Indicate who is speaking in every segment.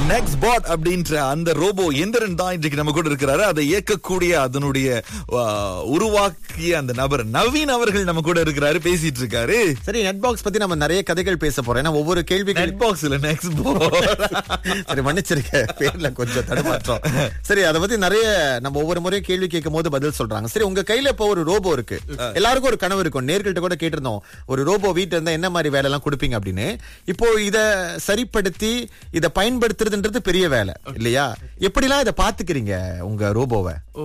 Speaker 1: Next பாட் அப்படின்ற அந்த robot Enthiran தான் இன்றைக்கு நம்ம கூட இருக்கிறாரு அதை இயக்கக்கூடிய அதனுடைய ஆ, உருவாக்கிய அந்த நபர் நவீன் அவர்கள் நம்ம கூட இருக்கிறாரு பேசிட்டு இருக்காரு
Speaker 2: சரி நெட் பாக்ஸ் பத்தி நம்ம நிறைய கதைகள் பேச போறோம் ஏன்னா ஒவ்வொரு கேள்விகள்
Speaker 1: நெட் பாக்ஸ் இல்ல நெக்ஸ்ட் பாட்
Speaker 2: சரி மன்னிச்சிருக்க பேர்ல கொஞ்சம் தடுமாற்றம் சரி அதை பத்தி நிறைய நம்ம ஒவ்வொரு முறையும் கேள்வி கேட்கும் போது பதில் சொல்றாங்க சரி உங்க கையில இப்போ ஒரு ரோபோ இருக்கு எல்லாருக்கும் ஒரு கனவு இருக்கும் நேர்கள்ட்ட கூட கேட்டிருந்தோம் ஒரு ரோபோ வீட்டுல இருந்தா என்ன மாதிரி வேலை எல்லாம் கொடுப்பீங்க அப்படின்னு இப்போ இத சரிப்படுத்தி இத பயன்படுத்துறதுன்றது பெரிய வேலை இல்லையா எப்படிலாம் இத பாத்துக்கிறீங்க உங்க ரோபோவை
Speaker 3: ஓ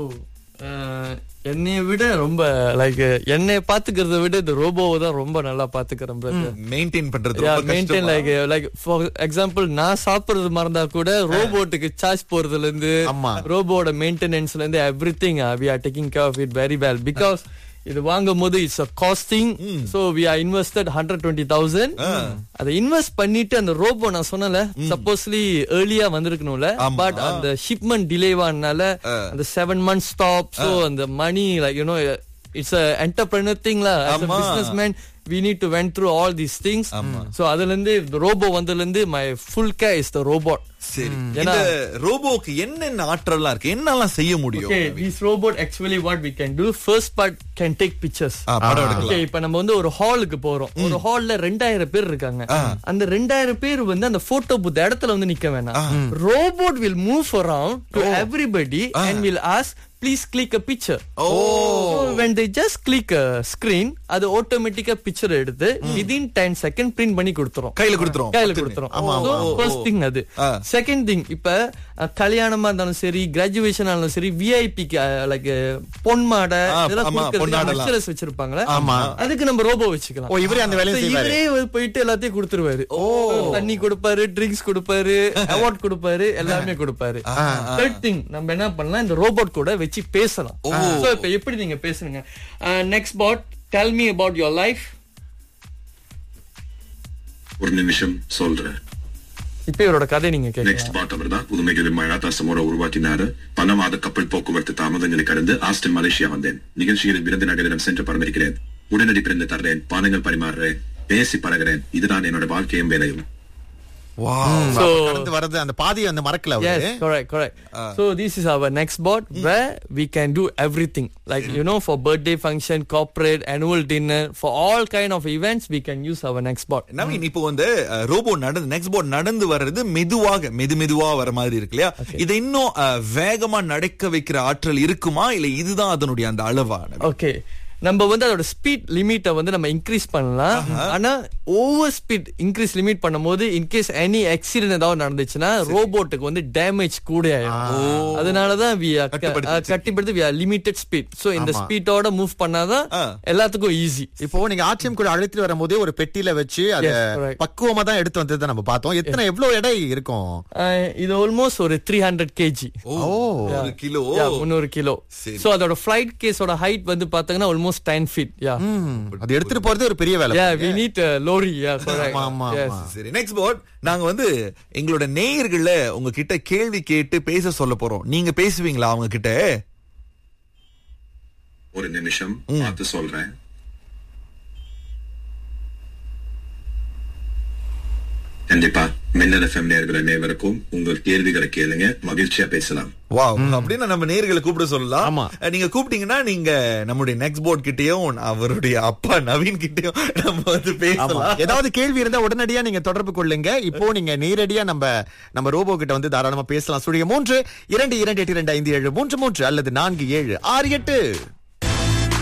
Speaker 3: அஹ், என்னைய விட ரொம்ப லைக் என்னைய பாத்துக்கிறத விட இந்த ரோபோவை தான் ரொம்ப நல்லா பாத்துக்கிறேன் பிரதர்
Speaker 1: மெயின்டைன் பண்றது
Speaker 3: யா
Speaker 1: ரொம்ப
Speaker 3: மெயின்டைன்
Speaker 1: கஷ்டமா?
Speaker 3: லைக் லைக் ஃபார் எக்ஸாம்பிள் நான் சாப்பிடுறது மறந்தா கூட ரோபோட்டுக்கு சார்ஜ் போறதுல இருந்து
Speaker 2: ஆமா.
Speaker 3: ரோபோட மெயின்டெனன்ஸ்ல இருந்து everything we are taking care of it very well because இது வாங்கும் போது it's a costing so we are invested hundred twenty thousand அதை இன்வெஸ்ட் பண்ணிட்டு அந்த ரோபோ நான் சொன்னல சப்போஸ்லி ஏர்லியா வந்திருக்கணும்ல
Speaker 1: ஆமா.
Speaker 3: பட் அந்த ஷிப்மெண்ட் டிலேவானால அந்த செவன் மந்த் ஸ்டாப் சோ அந்த money like you know it's a entrepreneur thing லா as a
Speaker 1: ஆமா.
Speaker 3: businessman we need to went through all these things so அதுல இருந்து ரோபோ வந்ததுல இருந்து my full care is the robot
Speaker 1: சரி
Speaker 3: ஏன்னா-
Speaker 1: இந்த ரோபோக்கு என்னென்ன ஆற்றல்லாம் இருக்கு என்னெல்லாம் செய்ய முடியும்
Speaker 3: okay this robot actually what we can do first part can take pictures
Speaker 1: ஆ, படம் எடுக்கலாம்
Speaker 3: ஓகே இப்ப நம்ம வந்து ஒரு ஹாலுக்கு போறோம் ஒரு ஹால்ல ரெண்டாயிரம் பேர் இருக்காங்க அந்த ரெண்டாயிரம் பேர் வந்து அந்த போட்டோ புத்த இடத்துல வந்து நிக்க வேணாம் robot will move around to everybody and will ask please click a picture oh when they just click a screen அது ஆட்டோமேட்டிக்கா பிக்சர் எடுத்து விதின் 10 செகண்ட் பிரிண்ட் பண்ணி கொடுத்துரும்
Speaker 1: கையில கொடுத்துரும்
Speaker 3: கையில
Speaker 1: பட்டுன்னு.
Speaker 3: கொடுத்துரும் ஃபர்ஸ்ட் திங் அது
Speaker 1: ஆ.
Speaker 3: செகண்ட் திங் இப்ப அஹ், கல்யாணமா இருந்தாலும் சரி கிராஜுவேஷன் இருந்தாலும் சரி விஐபிக்கு லைக் பொன் மாடை
Speaker 1: ஆ,
Speaker 3: இதெல்லாம்
Speaker 1: ஆமா,
Speaker 3: கொடுக்கறதுக்கு
Speaker 1: பொன்னாடெல்லாம்.
Speaker 3: லெக்சரர்ஸ் வச்சிருப்பாங்களே
Speaker 2: ஆமா.
Speaker 3: அதுக்கு நம்ம ரோபோ வச்சுக்கலாம்
Speaker 2: ஓ இவரே அந்த வேலையை
Speaker 3: So,
Speaker 2: செய்வாரு
Speaker 3: இவரே வந்து போயிட்டு எல்லாத்தையும் கொடுத்துருவாரு தண்ணி கொடுப்பாரு ட்ரிங்க்ஸ் கொடுப்பாரு அவார்ட் கொடுப்பாரு எல்லாமே கொடுப்பாரு தேர்ட் திங் நம்ம என்ன பண்ணலாம் இந்த ரோபோட் கூட வச்சு பேசலாம் சோ இப்ப எப்படி நீங்க பேசுறீங்க next bot tell me about your life
Speaker 4: ஒரு நிமிஷம் சொல்றேன்
Speaker 3: இப்ப இவரோட கதை நீங்க கேட்கலாம்
Speaker 4: நெக்ஸ்ட் பாட் அவர் தான் புதுமைகள் மழாத்தா சமோரா உருவாக்கினாரு பல மாத கப்பல் போக்குவரத்து தாமதங்களை கடந்து ஆஸ்டன் மலேசியா வந்தேன் நிகழ்ச்சியில் விருது நகரிடம் சென்று பரமிருக்கிறேன் உடனடி பிறந்து தர்றேன் பானங்கள் பரிமாறுறேன் பேசி பழகிறேன் இதுதான் என்னோட வாழ்க்கையும் வேலையும்
Speaker 3: So-
Speaker 2: கடந்து வர்றது அந்த பாதியை வந்து மறக்கல அவரு
Speaker 3: Yes, correct, correct. so this is our next board where we can do everything. Like you know, for birthday function, corporate, annual dinner, for all kind of events, we can use our next board.
Speaker 1: Naveen இப்போ வந்து அஹ், robo நடந்து next board நடந்து வர்றது மெதுவாக மெது மெதுவா வர மாதிரி இருக்கு இல்லையா இதை இன்னும் அஹ், வேகமா நடக்க வைக்கிற ஆற்றல் இருக்குமா இல்ல இதுதான் அதனுடைய அந்த அளவா நவீன்?
Speaker 3: Okay. நம்ம வந்து அதோட ஸ்பீட் லிமிட்டை வந்து நம்ம இன்க்ரீஸ் பண்ணலாம் ஆனா ஓவர் ஸ்பீட் இன்க்ரீஸ் லிமிட் பண்ணும்போது இன்கேஸ் எனி ஆக்சிடென்ட் ஏதாவது நடந்துச்சுன்னா ரோபோட்டுக்கு வந்து டேமேஜ் கூட ஆயிடும் அதனாலதான் we are க-
Speaker 1: கட்டுப்படுத்தி
Speaker 3: கட்டிப்படுத்தி we are limited speed so இந்த ஸ்பீட்டோட மூவ் பண்ணாதான்
Speaker 1: ஆ.
Speaker 3: எல்லாத்துக்கும் ஈஸி
Speaker 2: இப்போ நீங்க ஆட்சியம் கூட அழைத்துட்டு வரும்போதே ஒரு பெட்டியில வச்சு அத
Speaker 3: Yes, correct.
Speaker 2: பக்குவமா தான் எடுத்து வந்ததை நம்ம பார்த்தோம் எத்தனை எவ்வளவு எடை இருக்கும்
Speaker 3: ஆஹ் இது ஆல்மோஸ்ட் ஒரு த்ரீ ஹண்ட்ரட் கேஜி
Speaker 1: ஓ ஒரு கிலோ
Speaker 3: முந்நூறு கிலோ
Speaker 1: சரி.
Speaker 3: சோ அதோட ஃபிளைட் கேஸோட ஹைட் வந்து பாத்தீங்கன்னா ஆல்மோஸ்ட் டென் ஃபீட் யா
Speaker 2: அது எடுத்துட்டு போறது ஒரு பெரிய வேலை
Speaker 3: yeah we need lorry yeah
Speaker 2: ஆமா, ஆமா, ஆமா.
Speaker 1: சரி நெக்ஸ்ட் போர்ட் நாங்க வந்து எங்களோட நேயர்கள உங்ககிட்ட கேள்வி கேட்டு பேச சொல்ல போறோம் நீங்க பேசுவீங்களா அவங்க கிட்ட
Speaker 4: ஒரு நிமிஷம் பார்த்து சொல்றேன் கண்டிப்பா மின்னல் எஃப்எம் நேர்கள் அனைவருக்கும் உங்கள் கேள்விகளை கேளுங்க மகிழ்ச்சியா பேசலாம்
Speaker 1: வா அப்படின்னு நம்ம நேர்களை கூப்பிட சொல்லலாம்
Speaker 2: ஆமா.
Speaker 1: அஹ், நீங்க கூப்பிட்டீங்கன்னா நீங்க நம்முடைய நெக்ஸ்ட் போர்ட் கிட்டயும் அவருடைய அப்பா நவீன் கிட்டயும் நம்ம வந்து
Speaker 2: ஆமா.
Speaker 1: பேசலாம்
Speaker 2: ஏதாவது கேள்வி இருந்தா உடனடியா நீங்க தொடர்பு கொள்ளுங்க இப்போ நீங்க நேரடியா நம்ம நம்ம ரோபோ கிட்ட வந்து தாராளமா பேசலாம் சுழிய மூன்று இரண்டு இரண்டு எட்டு இரண்டு ஐந்து ஏழு மூன்று மூன்று அல்லது நான்கு ஏழு ஆறு எட்டு